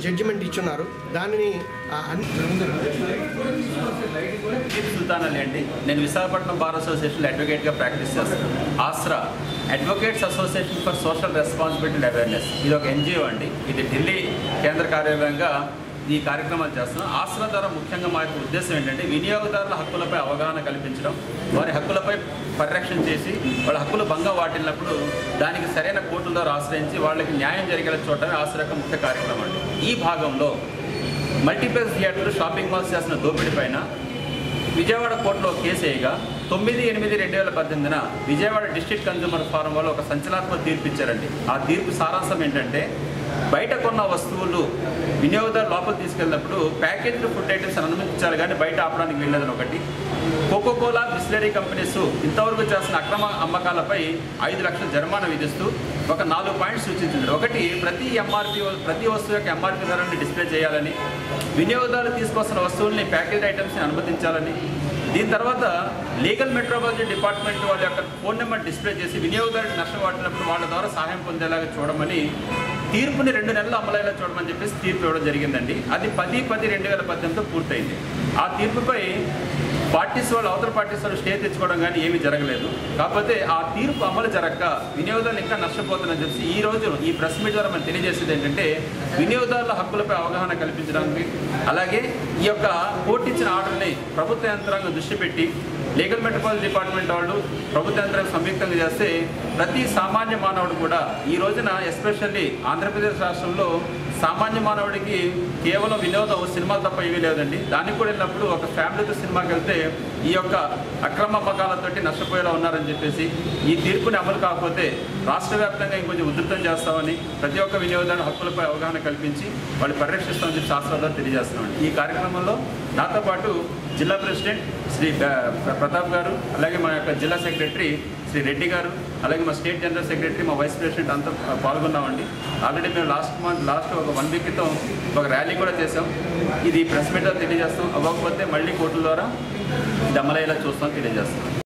judgement ఇచ్చున్నారు దానిని ఆ, అన్ని చీఫ్ సుల్తాన్ అలీ అండి నేను విశాఖపట్నం బార్ అసోసియేషన్లో అడ్వకేట్గా ప్రాక్టీస్ చేస్తాను Aasra advocates association for social responsibility and awareness ఇది ఒక ఎన్జిఓ అండి ఇది ఢిల్లీ కేంద్ర కార్యాలయంగా ఈ కార్యక్రమాలు చేస్తున్నాం ఆస్రా ద్వారా ముఖ్యంగా మా యొక్క ఉద్దేశం ఏంటంటే వినియోగదారుల హక్కులపై అవగాహన కల్పించడం వారి హక్కులపై పరిరక్షణ చేసి వాళ్ళ హక్కులు భంగం వాటిల్లినప్పుడు దానికి సరైన కోర్టుల ద్వారా ఆశ్రయించి వాళ్ళకి న్యాయం జరిగేలా చూడటమే ఆస్రా యొక్క ముఖ్య కార్యక్రమం అండి ఈ భాగంలో మల్టీప్లెక్స్ థియేటర్లు షాపింగ్ మాల్స్ చేసిన దోపిడీ పైన విజయవాడ కోర్టులో కేసు వేయగా తొమ్మిది ఎనిమిది రెండు వేల పద్దెనిమిదిన విజయవాడ డిస్ట్రిక్ట్ కన్జ్యూమర్ ఫారం వాళ్ళు ఒక సంచలనాత్మక తీర్పు ఇచ్చారండి ఆ తీర్పు సారాంశం ఏంటంటే బయట కొన్న వస్తువులు వినియోగదారు లోపల తీసుకెళ్ళినప్పుడు ప్యాకేజ్డ్ ఫుడ్ ఐటమ్స్ అనుమతించాలి కానీ బయట ఆపడానికి వీల్లేదని ఒకటి కోకోకోలా బిస్లరీ కంపెనీస్ ఇంతవరకు చేసిన అక్రమ అమ్మకాలపై ఐదు లక్షల జరిమానా విధిస్తూ ఒక నాలుగు పాయింట్స్ సూచించింది ఒకటి ప్రతి ఎంఆర్పి ప్రతి వస్తువు యొక్క ఎంఆర్పి ధరని డిస్ప్లే చేయాలని వినియోగదారులు తీసుకొస్తున్న వస్తువుల్ని ప్యాకేజ్ ఐటమ్స్ని అనుమతించాలని దీని తర్వాత లీగల్ మెట్రోపాలజీ డిపార్ట్మెంట్ వాళ్ళ యొక్క ఫోన్ నెంబర్ డిస్ప్లే చేసి వినియోగదారుడికి నష్టం వాటినప్పుడు వాళ్ళ ద్వారా సహాయం పొందేలాగా చూడమని తీర్పుని రెండు నెలలు అమలయ్యేలా చూడమని చెప్పేసి తీర్పు ఇవ్వడం జరిగిందండి అది పది పది రెండు వేల పద్దెనిమిదితో పూర్తయింది ఆ తీర్పుపై పార్టీస్ వాళ్ళు అవతల పార్టీస్ వాళ్ళు స్టే తెచ్చుకోవడం కానీ ఏమీ జరగలేదు కాకపోతే ఆ తీర్పు అమలు జరగక వినియోగదారులు ఇంకా నష్టపోతుందని చెప్పి ఈ రోజు ఈ ప్రెస్ మీట్ ద్వారా మనం తెలియజేసేది ఏంటంటే వినియోగదారుల హక్కులపై అవగాహన కల్పించడానికి అలాగే ఈ యొక్క కోర్టు ఇచ్చిన ఆర్డర్ని ప్రభుత్వ యంత్రాంగం దృష్టి పెట్టి లీగల్ మెట్రోపాలిటీ డిపార్ట్మెంట్ వాళ్ళు ప్రభుత్వ యంత్రాంగం సంయుక్తంగా చేస్తే ప్రతి సామాన్య మానవుడు కూడా ఈ రోజున ఎస్పెషల్లీ ఆంధ్రప్రదేశ్ రాష్ట్రంలో సామాన్య మానవుడికి కేవలం వినోదం సినిమాలు తప్ప ఏమీ లేదండి దానికి కూడా వెళ్ళినప్పుడు ఒక ఫ్యామిలీతో సినిమాకి వెళ్తే ఈ యొక్క అక్రమ అమ్మకాలతోటి నష్టపోయేలా ఉన్నారని చెప్పేసి ఈ తీర్పుని అమలు కాకపోతే రాష్ట్ర వ్యాప్తంగా ఇంకొంచెం ఉధృతం చేస్తామని ప్రతి ఒక్క వినియోగదారు హక్కులపై అవగాహన కల్పించి వాళ్ళు పరిరక్షిస్తామని చెప్పి శాస్త్రాలు తెలియజేస్తున్నామండి ఈ కార్యక్రమంలో నాతో పాటు జిల్లా ప్రెసిడెంట్ శ్రీ ప్ర- ప్రతాప్ గారు అలాగే మా యొక్క జిల్లా సెక్రటరీ శ్రీ రెడ్డి గారు అలాగే మా స్టేట్ జనరల్ సెక్రటరీ మా వైస్ ప్రెసిడెంట్ అంతా పాల్గొన్నామండి ఆల్రెడీ మేము లాస్ట్ మంత్ లాస్ట్ ఒక వన్ వీక్ క్రితం ఒక ర్యాలీ కూడా చేసాం ఇది ప్రెస్ మీట్ తెలియజేస్తాం అవ్వకపోతే మళ్ళీ కోర్టుల ద్వారా ఇది అమలయ్యేలా చూస్తాం తెలియజేస్తాం